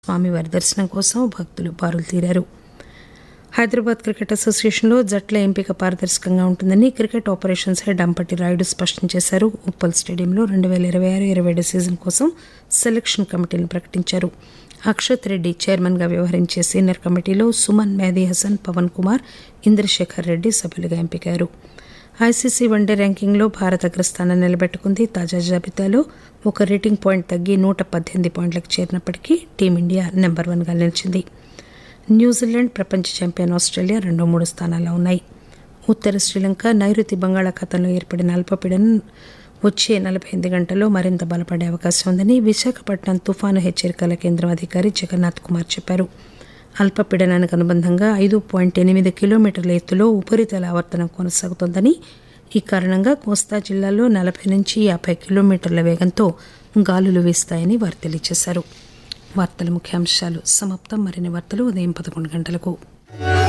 స్వామివారి దర్శనం కోసం భక్తులు బారులు తీరారు హైదరాబాద్ క్రికెట్ అసోసియేషన్లో జట్ల ఎంపిక పారదర్శకంగా ఉంటుందని cricket operations head Ambati Rayudu స్పష్టం చేశారు ఉప్పల్ స్టేడియంలో రెండు వేల ఇరవై ఆరు ఇరవై ఏడు సీజన్ కోసం సెలక్షన్ కమిటీని ప్రకటించారు అక్షత్ రెడ్డి చైర్మన్గా వ్యవహరించే సీనియర్ కమిటీలో సుమన్ మేదీ హసన్ పవన్ కుమార్ ఇంద్రశేఖర్ రెడ్డి సభ్యులుగా ఎంపికారు ఐసీసీ వన్డే ర్యాంకింగ్లో భారత్ అగ్రస్థానం నిలబెట్టుకుంది తాజా జాబితాలో ఒక రేటింగ్ పాయింట్ తగ్గి నూట పద్దెనిమిది పాయింట్లకు చేరినప్పటికీ టీమిండియా నెంబర్ వన్గా నిలిచింది న్యూజిలాండ్ ప్రపంచ ఛాంపియన్ ఆస్ట్రేలియా రెండో మూడు స్థానాల్లో ఉన్నాయి ఉత్తర శ్రీలంక నైరుతి బంగాళాఖాతంలో ఏర్పడిన అల్పపీడనం వచ్చే నలభై ఎనిమిది గంటల్లో మరింత బలపడే అవకాశం ఉందని విశాఖపట్నం తుఫాను హెచ్చరికల కేంద్రం అధికారి జగన్నాథ్ కుమార్ చెప్పారు అల్పపీడనానికి అనుబంధంగా ఐదు పాయింట్ ఎనిమిది కిలోమీటర్ల ఎత్తులో ఉపరితల ఆవర్తనం కొనసాగుతోందని ఈ కారణంగా కోస్తా జిల్లాలో నలభై నుంచి యాభై కిలోమీటర్ల వేగంతో గాలులు వీస్తాయని వారు తెలియజేశారు వార్తల ముఖ్యాంశాలు సమాప్తం మరిన్ని వార్తలు ఉదయం పదకొండు గంటలకు